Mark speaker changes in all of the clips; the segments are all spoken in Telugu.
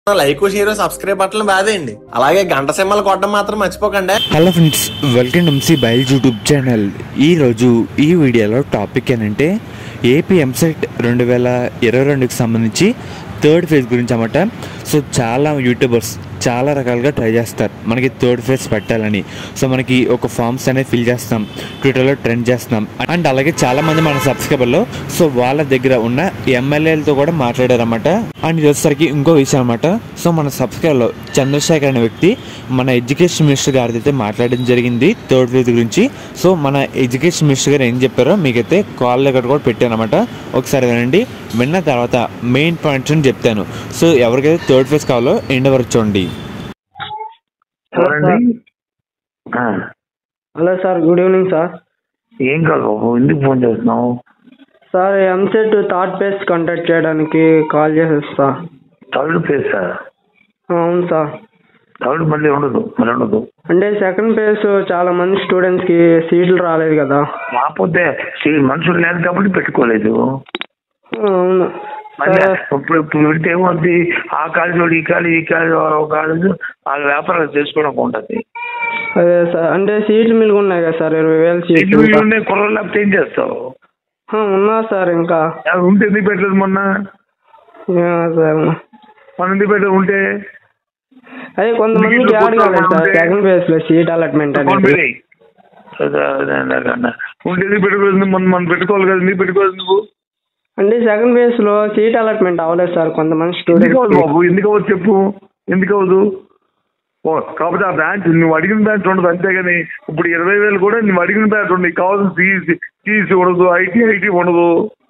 Speaker 1: లైక్ షేర్ సబ్స్క్రైబ్ బట్టలు బాదేయండి అలాగే గంట సింహలు కొట్టడం మాత్రం మర్చిపోకండి
Speaker 2: hello friends welcome to MC బయల్ యూట్యూబ్ ఛానల్ ఈరోజు ఈ వీడియోలో టాపిక్ ఏంటంటే ఏపీ ఎంసెట్ రెండు వేల ఇరవై రెండుకి సంబంధించి థర్డ్ ఫేజ్ గురించి అన్నమాట సో చాలా యూట్యూబర్స్ చాలా రకాలుగా ట్రై చేస్తారు మనకి థర్డ్ ఫేజ్ పెట్టాలని సో మనకి ఒక ఫామ్స్ అనేది ఫిల్ చేస్తాం ట్విట్టర్లో ట్రెండ్ చేస్తున్నాం అండ్ అలాగే చాలా మంది మన సబ్స్క్రైబర్లో సో వాళ్ళ దగ్గర ఉన్న ఎమ్మెల్యేలతో కూడా మాట్లాడారన్నమాట అండ్ ఇది వచ్చేసరికి ఇంకో విషయం అనమాట సో మన సబ్స్క్రైబర్లో చంద్రశేఖర్ అనే వ్యక్తి మన ఎడ్యుకేషన్ మినిస్టర్ గారితో అయితే మాట్లాడడం జరిగింది థర్డ్ ఫేజ్ గురించి సో మన ఎడ్యుకేషన్ మినిస్టర్ గారు ఏం చెప్పారో మీకైతే కాల్ దగ్గర కూడా పెట్టానమాట ఒకసారి వినండి విన్న తర్వాత మెయిన్ పాయింట్స్ అని చెప్తాను సో ఎవరికైతే థర్డ్ ఫేజ్ కావాలో ఎండ్ వరకు చూడండి
Speaker 3: ఎవరండి ఆ,
Speaker 4: hello sir good evening sir
Speaker 3: ఏం కాదు బాబు ఎందుకు ఫోన్ చేస్తున్నావు
Speaker 4: sir EAMCET third phase conduct చేయడానికి కాల్ చేసేది సార్
Speaker 3: థర్డ్ ప్లేస్ సార్
Speaker 4: అవును సార్
Speaker 3: థర్డ్ మళ్ళీ ఉండదు మళ్ళీ ఉండదు
Speaker 4: అంటే సెకండ్ పేజ్ చాలా మంది స్టూడెంట్స్కి సీట్లు రాలేదు కదా
Speaker 3: కాకపోతే సీ- మనుషులు లేదు కాబట్టి పెట్టుకోలేదు
Speaker 4: అవును
Speaker 3: మళ్ళీ
Speaker 4: సార్
Speaker 3: ఇప్పుడు ఇప్పుడు పెడితే ఏమవుద్ది ఆ కాలేజీ ఈ కాలేజీ ఈ కాలేజీ ఒక కాలేజ్ వాళ్ళ వ్యాపారాలు చేసుకోవడం ఉంటుంది
Speaker 4: అదే సార్ అంటే సీట్లు మిలుగు ఉన్నాయి కదా సార్ ఇరవై వేల సీట్లు
Speaker 3: వీళ్ళు ఉండే కుర్రలు లేకపోతే ఏం చేస్తావు
Speaker 4: ఆ, ఉన్నా సార్ ఇంకా
Speaker 3: ఎవరు ఉంటే ఎందుకు పెట్టలేదు మొన్న
Speaker 4: ఏమో సార్
Speaker 3: మన ఎందుకు పెట్టలేదు ఉంటే
Speaker 4: అదే కొంతమందికి
Speaker 3: మీకు
Speaker 4: యాడ్ కాలేదు సార్
Speaker 3: ఉంటే-
Speaker 4: సెకండ్ పేజ్ లో సీట్ అలాట్మెంట్
Speaker 3: ఫోన్
Speaker 4: అనేది
Speaker 3: పెట్టేయ్. అదే, అదే, అదే, అదే. ఉంటే ఎందుకు పెట్టుకోలేదు మనం మనం పెట్టుకోవాలి కదా ఎందుకు పెట్టుకోలేదు నువ్వు
Speaker 4: అంటే సెకండ్ పేజ్ లో సీట్ అలాట్మెంట్ అవ్వలేదు సార్ కొంతమంది
Speaker 3: ఎందుకు అవ్వదు
Speaker 4: స్టూడెంట్స్
Speaker 3: బాబు ఎందుకు అవ్వదు చెప్పు ఎందుకు అవ్వదు ఓ కాకపోతే ఆ బ్రాంచ్ నువ్వు అడిగిన బ్రాంచ్ ఉండదు అంతేగాని ఇప్పుడు ఇరవై వేలు కూడా నువ్వు అడిగిన బ్రాంచ్ ఉండదు నీకు కావాల్సిన సిఈసి సిఈసి ఉండదు ఐటీ ఐటీ ఉండదు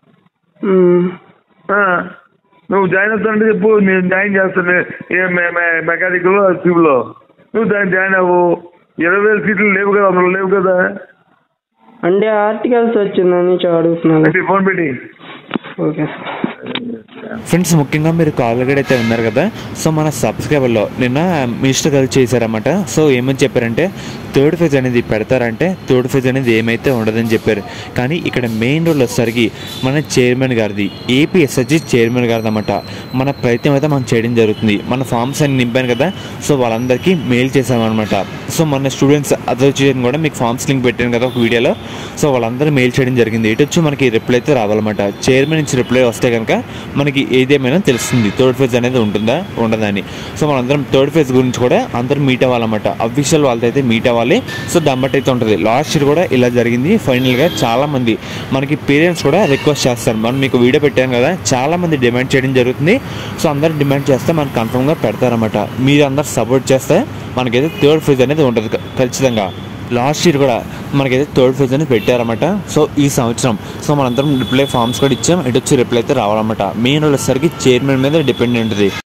Speaker 3: ఆ, నువ్వు జాయిన్ అవుతానంటే చెప్పు నేను జాయిన్ చేస్తాను ఏ మెకానికల్ సివిల్ నువ్వు దాన్ని జాయిన్ అవ్వు ఇరవై వేల సీట్లు లేవు కదా అందులో లేవు కదా
Speaker 4: అంటే ఆర్టికల్స్ వచ్చిందని చూ- అడుగుతున్నాను
Speaker 3: పెట్టి ఫోన్ పెట్టి
Speaker 4: ఓకే సార్
Speaker 2: ఫ్రెండ్స్ ముఖ్యంగా మీరు కాల్ అయితే ఉన్నారు కదా సో మన సబ్స్క్రైబర్లో నిన్న మినిస్టర్ గారు చేశారన్నమాట సో ఏమని చెప్పారంటే థర్డ్ ఫేజ్ అనేది పెడతారంటే థర్డ్ ఫేజ్ అనేది ఏమైతే ఉండదని చెప్పారు కానీ ఇక్కడ మెయిన్ రోల్ వచ్చేసరికి మన చైర్మన్ గారిది ఏపీ ఎస్ఎస్జి చైర్మన్ గారిది అనమాట మన ప్రయత్నం అయితే మనం చేయడం జరుగుతుంది మన ఫామ్స్ అన్ని నింపాను కదా సో వాళ్ళందరికీ మెయిల్ చేసామన్నమాట సో మన స్టూడెంట్స్ అసోసియేషన్ కూడా మీకు ఫామ్స్ లింక్ పెట్టాను కదా ఒక వీడియోలో సో వాళ్ళందరూ మెయిల్ చేయడం జరిగింది ఇటు వచ్చి మనకి రిప్లై అయితే రావాలన్నమాట చైర్మన్ నుంచి రిప్లై వస్తే కనుక మనకి ఏదేమైనా తెలుస్తుంది థర్డ్ ఫేజ్ అనేది ఉంటుందా ఉండదా అని సో మనందరం థర్డ్ ఫేజ్ గురించి కూడా అందరం మీట్ అవ్వాలన్నమాట అఫీషియల్ వాళ్ళతో అయితే మీట్ అవ్వాలి సో దమ్మట్ అయితే ఉంటుంది లాస్ట్ ఇయర్ కూడా ఇలా జరిగింది ఫైనల్గా చాలా మంది మనకి పేరెంట్స్ కూడా రిక్వెస్ట్ చేస్తారు మనం మీకు వీడియో పెట్టాం కదా చాలా మంది డిమాండ్ చేయడం జరుగుతుంది సో అందరు డిమాండ్ చేస్తే మనకు కన్ఫర్మ్గా పెడతారన్నమాట మీరు అందరు సపోర్ట్ చేస్తే మనకైతే థర్డ్ ఫేజ్ అనేది ఉంటుంది ఖ- ఖచ్చితంగా లాస్ట్ ఇయర్ కూడా మనకైతే థర్డ్ ఫేజ్ అనేది పెట్టారన్నమాట సో ఈ సంవత్సరం సో మనందరం రిప్లై ఫామ్స్ కూడా ఇచ్చాం ఇటు వచ్చి రిప్లై అయితే రావాలన్నమాట మెయిన్ వచ్చేసరికి చైర్మన్ మీద డిపెండ్ ఉంటుంది